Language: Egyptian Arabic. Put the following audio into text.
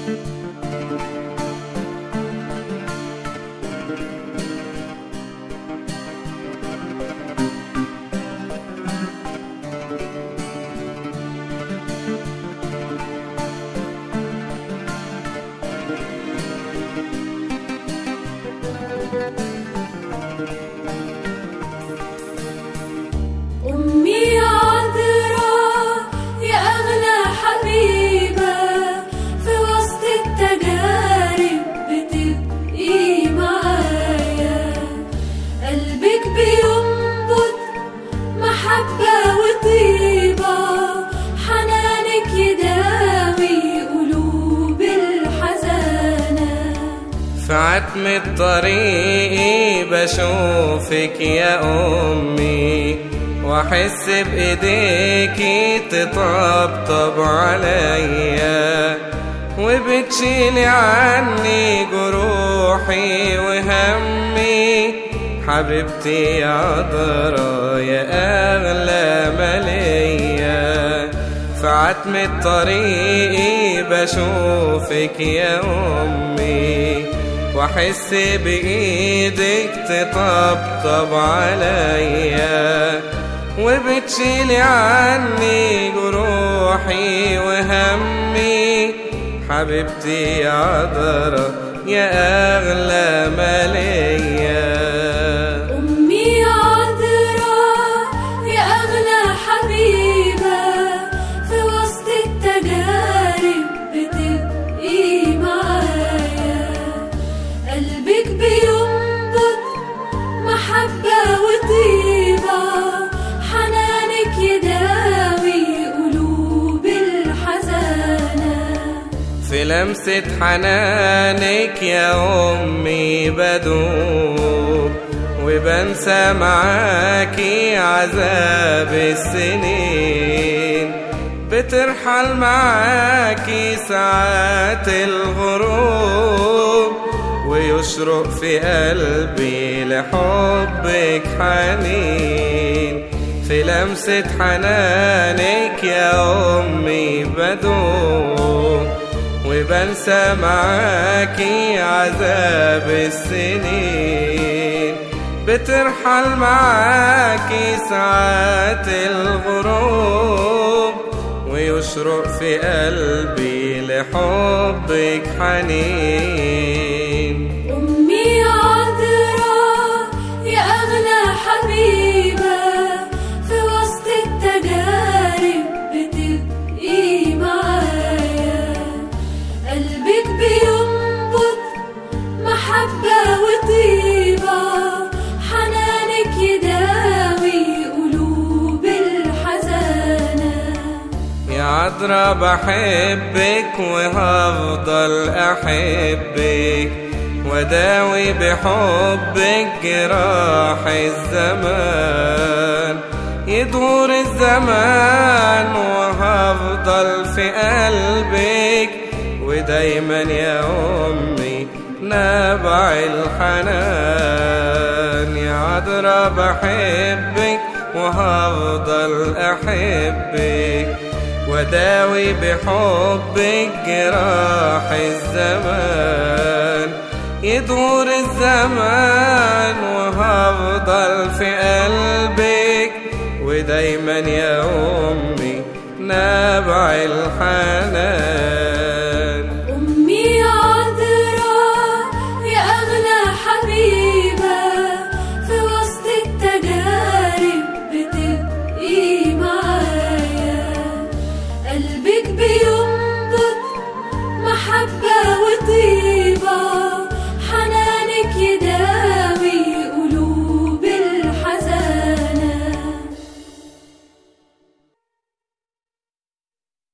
أمي عذراء يا أغلى حبيبة في وسط التجارب بتبقي معايا قلبك بينبض محبة وطيبة حنانك يداوي قلوب الحزانة في عتم الطريق بشوفك يا أمي وأحس بإيديكي تطبطب عليا وبتشيلي عني جروحي وهمي حبيبتي يا عذرا يا أغلى ماليا في عتم الطريق بشوفك يا أمي وأحس بإيدك تطبطب عليا وبتشيلي عني جروحي وهمي حبيبتي يا عذرا يا أغلى ماليا أمي عذراء يا أغلى حبيبة في وسط التجارب بتبقي معايا قلبك بينبض محبة وطيبة حنانك يداوي قلوب الحزانة في لمسة حنانك يا أمي بدوب وبنسى معاكي عذاب السنين بترحل معاكي ساعات الغروب ويشرق في قلبي لحبك حنين في لمسة حنانك يا أمي بدوب وبنسى معاكي عذاب السنين بترحل معاكي ساعات الغروب ويشرق في قلبي لحبك حنين أمي عذراء يا أغلى حبيبة في وسط التجارب بتبقي معايا قلبك بينبض محبة وطيبة حنانك يداوي قلوب الحزانة يا عذرا بحبك وهفضل أحبك وداوي بحبك جراح الزمان يدور الزمان وهفضل في قلبك ودايما يا أمي نبع الحنان يا عذرا بحبك وهفضل أحبك وداوي بحبك جراح الزمان يدور الزمان وهفضل في قلبك ودايما يا أمي نبع الحنان أمي عذراء يا أغلى حبيبة في وسط التجارب بتبقي معايا قلبك بينبض